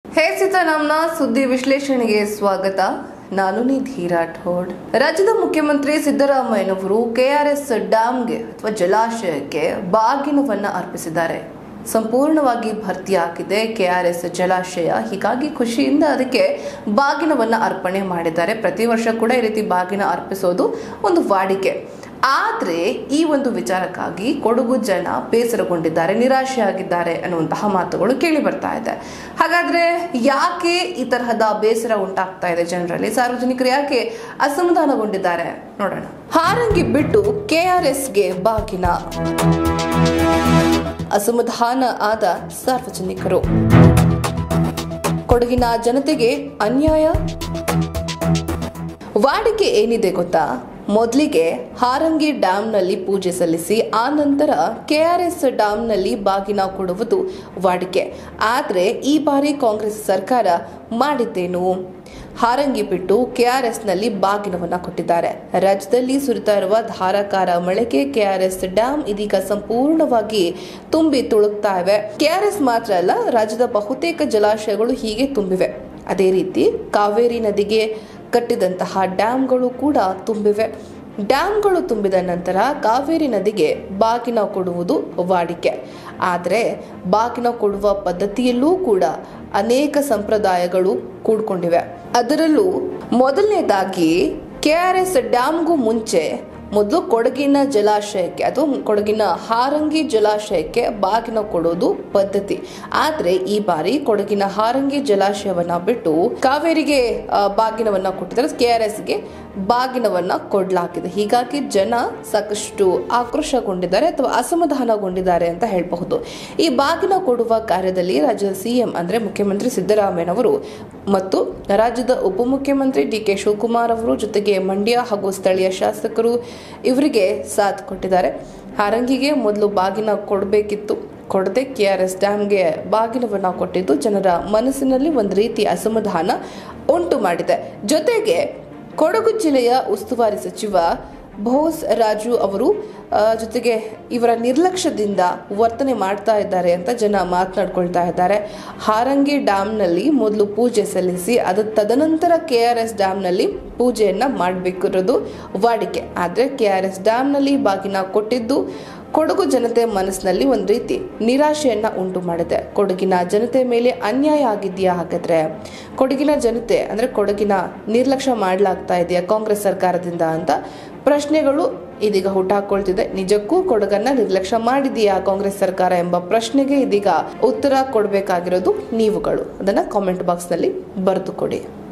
ಹೇ ನಮ್ನ ಸುದ್ದಿ ವಿಶ್ಲೇಷಣೆಗೆ ಸ್ವಾಗತ ನಾನು ನಿಧಿ ರಾಠೋಡ್ ರಾಜ್ಯದ ಮುಖ್ಯಮಂತ್ರಿ ಸಿದ್ದರಾಮಯ್ಯನವರು ಕೆಆರ್ಎಸ್ ಡ್ಯಾಂಗೆ ಅಥವಾ ಜಲಾಶಯಕ್ಕೆ ಬಾಗಿನವನ್ನ ಅರ್ಪಿಸಿದ್ದಾರೆ ಸಂಪೂರ್ಣವಾಗಿ ಭರ್ತಿಯಾಗಿದೆ ಕೆಆರ್ಎಸ್ ಜಲಾಶಯ ಹೀಗಾಗಿ ಖುಷಿಯಿಂದ ಅದಕ್ಕೆ ಬಾಗಿನವನ್ನ ಅರ್ಪಣೆ ಮಾಡಿದ್ದಾರೆ ಪ್ರತಿ ವರ್ಷ ಕೂಡ ಈ ರೀತಿ ಬಾಗಿನ ಅರ್ಪಿಸೋದು ಒಂದು ವಾಡಿಕೆ ಆದ್ರೆ ಈ ಒಂದು ವಿಚಾರಕ್ಕಾಗಿ ಕೊಡಗು ಜನ ಬೇಸರಗೊಂಡಿದ್ದಾರೆ ನಿರಾಶೆಯಾಗಿದ್ದಾರೆ ಅನ್ನುವಂತಹ ಮಾತುಗಳು ಕೇಳಿ ಬರ್ತಾ ಇದೆ ಹಾಗಾದ್ರೆ ಯಾಕೆ ಈ ತರಹದ ಬೇಸರ ಉಂಟಾಗ್ತಾ ಇದೆ ಜನರಲ್ಲಿ ಸಾರ್ವಜನಿಕರು ಯಾಕೆ ಅಸಮಾಧಾನಗೊಂಡಿದ್ದಾರೆ ನೋಡೋಣ ಹಾರಂಗಿ ಬಿಟ್ಟು ಕೆಆರ್ಎಸ್ಗೆ ಬಾಗಿನ ಅಸಮಾಧಾನ ಆದ ಸಾರ್ವಜನಿಕರು ಕೊಡಗಿನ ಜನತೆಗೆ ಅನ್ಯಾಯ ವಾಡಿಕೆ ಏನಿದೆ ಗೊತ್ತಾ ಮೊದಲಿಗೆ ಹಾರಂಗಿ ಡ್ಯಾಂನಲ್ಲಿ ಪೂಜೆ ಸಲ್ಲಿಸಿ ಆ ನಂತರ ಕೆಆರ್ಎಸ್ ಡ್ಯಾಂನಲ್ಲಿ ಬಾಗಿನ ಕೊಡುವುದು ವಾಡಿಕೆ ಆದರೆ ಈ ಬಾರಿ ಕಾಂಗ್ರೆಸ್ ಸರ್ಕಾರ ಮಾಡಿದ್ದೇನು ಹಾರಂಗಿ ಬಿಟ್ಟು ಕೆಆರ್ಎಸ್ನಲ್ಲಿ ಬಾಗಿನವನ್ನ ಕೊಟ್ಟಿದ್ದಾರೆ ರಾಜ್ಯದಲ್ಲಿ ಸುರಿತಾ ಇರುವ ಧಾರಾಕಾರ ಮಳೆಗೆ ಕೆಆರ್ಎಸ್ ಡ್ಯಾಂ ಇದೀಗ ಸಂಪೂರ್ಣವಾಗಿ ತುಂಬಿ ತುಳುಕ್ತಾ ಇವೆ ಕೆಆರ್ಎಸ್ ಮಾತ್ರ ಅಲ್ಲ ರಾಜ್ಯದ ಬಹುತೇಕ ಜಲಾಶಯಗಳು ಹೀಗೆ ತುಂಬಿವೆ ಅದೇ ರೀತಿ ಕಾವೇರಿ ನದಿಗೆ ಕಟ್ಟಿದಂತಹ ಡ್ಯಾಂಗಳು ಕೂಡ ತುಂಬಿವೆ ಡ್ಯಾಂಗಳು ತುಂಬಿದ ನಂತರ ಕಾವೇರಿ ನದಿಗೆ ಬಾಗಿನ ಕೊಡುವುದು ವಾಡಿಕೆ ಆದರೆ ಬಾಗಿನ ಕೊಡುವ ಪದ್ಧತಿಯಲ್ಲೂ ಕೂಡ ಅನೇಕ ಸಂಪ್ರದಾಯಗಳು ಕೂಡ್ಕೊಂಡಿವೆ ಅದರಲ್ಲೂ ಮೊದಲನೇದಾಗಿ ಕೆ ಆರ್ ಎಸ್ ಡ್ಯಾಮ್ಗೂ ಮುಂಚೆ ಮೊದಲು ಕೊಡಗಿನ ಜಲಾಶಯಕ್ಕೆ ಅಥವಾ ಕೊಡಗಿನ ಹಾರಂಗಿ ಜಲಾಶಯಕ್ಕೆ ಬಾಗಿನ ಕೊಡೋದು ಪದ್ಧತಿ ಆದರೆ ಈ ಬಾರಿ ಕೊಡಗಿನ ಹಾರಂಗಿ ಜಲಾಶಯವನ್ನ ಬಿಟ್ಟು ಕಾವೇರಿಗೆ ಆ, ಬಾಗಿನವನ್ನ ಕೊಟ್ಟಿದ್ದಾರೆ ಕೆ ಆರ್ ಎಸ್ಗೆ ಬಾಗಿನವನ್ನ ಕೊಡಲಾಗಿದೆ ಹೀಗಾಗಿ ಜನ ಸಾಕಷ್ಟು ಆಕ್ರೋಶಗೊಂಡಿದ್ದಾರೆ ಅಥವಾ ಅಸಮಾಧಾನಗೊಂಡಿದ್ದಾರೆ ಅಂತ ಹೇಳಬಹುದು ಈ ಬಾಗಿನ ಕೊಡುವ ಕಾರ್ಯದಲ್ಲಿ ರಾಜ್ಯದ ಸಿಎಂ ಅಂದ್ರೆ ಮುಖ್ಯಮಂತ್ರಿ ಸಿದ್ದರಾಮಯ್ಯನವರು ಮತ್ತು ರಾಜ್ಯದ ಉಪಮುಖ್ಯಮಂತ್ರಿ ಡಿ ಕೆ ಶಿವಕುಮಾರ್ ಅವರು ಜೊತೆಗೆ ಮಂಡ್ಯ ಹಾಗೂ ಸ್ಥಳೀಯ ಶಾಸಕರು ಇವರಿಗೆ ಸಾಥ್ ಕೊಟ್ಟಿದ್ದಾರೆ ಹಾರಂಗಿಗೆ ಮೊದಲು ಬಾಗಿನ ಕೊಡಬೇಕಿತ್ತು ಕೊಡದೆ ಕೆ ಆರ್ ಎಸ್ ಡ್ಯಾಮ್ಗೆ ಬಾಗಿನವನ್ನ ಕೊಟ್ಟಿದ್ದು ಜನರ ಮನಸ್ಸಿನಲ್ಲಿ ಒಂದು ರೀತಿ ಅಸಮಾಧಾನ ಉಂಟು ಮಾಡಿದೆ ಜೊತೆಗೆ ಕೊಡಗು ಜಿಲ್ಲೆಯ ಉಸ್ತುವಾರಿ ಸಚಿವ ಬೋಸ್ ರಾಜು ಅವರು ಆ, ಜೊತೆಗೆ ಇವರ ನಿರ್ಲಕ್ಷ್ಯದಿಂದ ವರ್ತನೆ ಮಾಡ್ತಾ ಇದ್ದಾರೆ ಅಂತ ಜನ ಮಾತನಾಡ್ಕೊಳ್ತಾ ಇದ್ದಾರೆ ಹಾರಂಗಿ ಡ್ಯಾಮ್ನಲ್ಲಿ ಮೊದಲು ಪೂಜೆ ಸಲ್ಲಿಸಿ ಅದು ತದನಂತರ ಕೆ ಆರ್ ಎಸ್ ಡ್ಯಾಮ್ನಲ್ಲಿ ಪೂಜೆಯನ್ನ ಮಾಡಬೇಕಿರೋದು ವಾಡಿಕೆ ಆದರೆ ಕೆ ಆರ್ ಎಸ್ ಡ್ಯಾಮ್ನಲ್ಲಿ ಬಾಗಿನ ಕೊಟ್ಟಿದ್ದು ಕೊಡಗು ಜನತೆ ಮನಸ್ಸಿನಲ್ಲಿ ಒಂದು ರೀತಿ ನಿರಾಶೆಯನ್ನ ಉಂಟು ಮಾಡಿದೆ ಕೊಡಗಿನ ಜನತೆ ಮೇಲೆ ಅನ್ಯಾಯ ಆಗಿದೆಯಾ ಹಾಗಾದ್ರೆ ಕೊಡಗಿನ ಜನತೆ ಅಂದ್ರೆ ಕೊಡಗಿನ ನಿರ್ಲಕ್ಷ್ಯ ಮಾಡಲಾಗ್ತಾ ಇದೆಯಾ ಕಾಂಗ್ರೆಸ್ ಸರ್ಕಾರದಿಂದ ಅಂತ ಪ್ರಶ್ನೆಗಳು ಇದೀಗ ಹುಟ್ಟಾಕೊಳ್ತಿದೆ ನಿಜಕ್ಕೂ ಕೊಡಗನ್ನ ನಿರ್ಲಕ್ಷ್ಯ ಮಾಡಿದೆಯಾ ಕಾಂಗ್ರೆಸ್ ಸರ್ಕಾರ ಎಂಬ ಪ್ರಶ್ನೆಗೆ ಇದೀಗ ಉತ್ತರ ಕೊಡಬೇಕಾಗಿರೋದು ನೀವುಗಳು ಅದನ್ನ ಕಾಮೆಂಟ್ ಬಾಕ್ಸ್ನಲ್ಲಿ ಬರೆದು ಕೊಡಿ